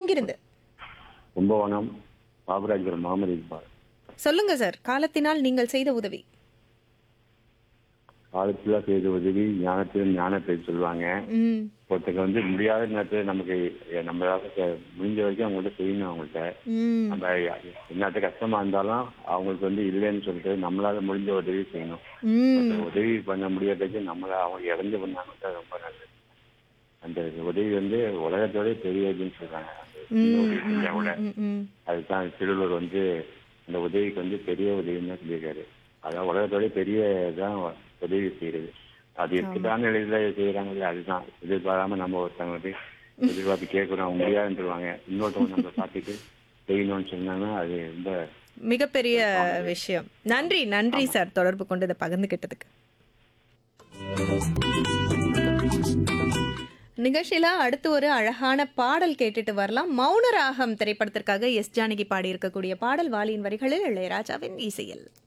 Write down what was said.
எங்கிருந்து கும்பகோணம் பாபராஜபுரம் முகமது இக்பால் சொல்லுங்க சார் காலத்தினால் நீங்கள் செய்த உதவி காலத்தில் செய்த உதவி ஞானத்தில் ஞானத்தை சொல்லுவாங்க ம் ஒருத்தங்க வந்து முடியாத நேரத்தில் நமக்கு எ- நம்மளால செ- முடிஞ்ச வரைக்கும் அவங்கள்ட்ட செய்யணும் அவங்கள்ட்ட ம் நம்ம என்னத்த கஷ்டமா இருந்தாலும் அவங்களுக்கு வந்து இல்லைன்னு சொல்லிட்டு நம்மளால முடிஞ்ச உதவி செய்யணும் ம் அந்த உதவி பண்ண முடியாததுக்கு நம்மள அவங்க இறந்து பண்ணாங்க ரொம்ப நல்லது அந்த உதவி வந்து உலகத்தோட பெரியதுன்னு சொல்றாங்க அந்த சின்ன உதவி செஞ்சா கூட ம், ம் அதுதான் திருவள்ளுவர் வந்து அந்த உதவிக்கு வந்து பெரிய உதவின்னு தான் சொல்லியிருக்காரு அதான் உலகத்தோட பெரிய தான் உதவி செய்யறது அது இருக்குதான நிலையில செய்யறாங்க அதுதான் எதிர்பாராம நம்ம ஒருத்தவங்க எதிர்பார்த்து கேட்கறோம் அவங்க முடியாதுன்றவாங்க இன்னொருத்தவங்க நம்ம பார்த்துட்டு செய்யணும்னு சொன்னாங்கன்னா அது ரொம்ப மிகப்பெரிய விஷயம் நன்றி நன்றி சார் தொடர்பு கொண்டு இதை பகிர்ந்துகிட்டதுக்கு நிகழ்ச்சியில அடுத்து ஒரு அழகான பாடல் கேட்டுட்டு வரலாம் மௌன ராகம் திரைப்படத்திற்காக எஸ் ஜானகி பாடி இருக்கக்கூடிய பாடல் வாலியின் வரிகளில் இளையராஜாவின் இசையில்